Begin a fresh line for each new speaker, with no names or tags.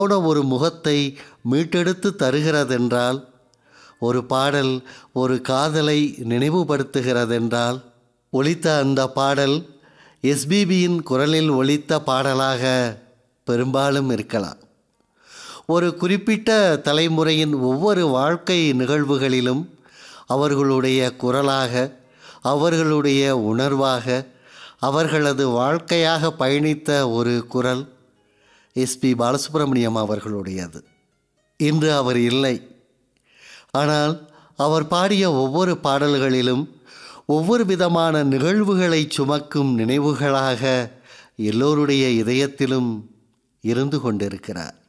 போன ஒரு முகத்தை மீட்டெடுத்து தருகிறதென்றால் ஒரு பாடல் ஒரு காதலை நினைவுபடுத்துகிறதென்றால் ஒலித்த அந்த பாடல் எஸ்பிபியின் குரலில் ஒலித்த பாடலாக பெரும்பாலும் இருக்கலாம் ஒரு குறிப்பிட்ட தலைமுறையின் ஒவ்வொரு வாழ்க்கை நிகழ்வுகளிலும் அவர்களுடைய குரலாக அவர்களுடைய உணர்வாக அவர்களது வாழ்க்கையாக பயணித்த ஒரு குரல் எஸ்பி பாலசுப்ரமணியம் அவர்களுடையது இன்று அவர் இல்லை ஆனால் அவர் பாடிய ஒவ்வொரு பாடல்களிலும் ஒவ்வொரு விதமான நிகழ்வுகளை சுமக்கும் நினைவுகளாக எல்லோருடைய இதயத்திலும் இருந்து கொண்டிருக்கிறார்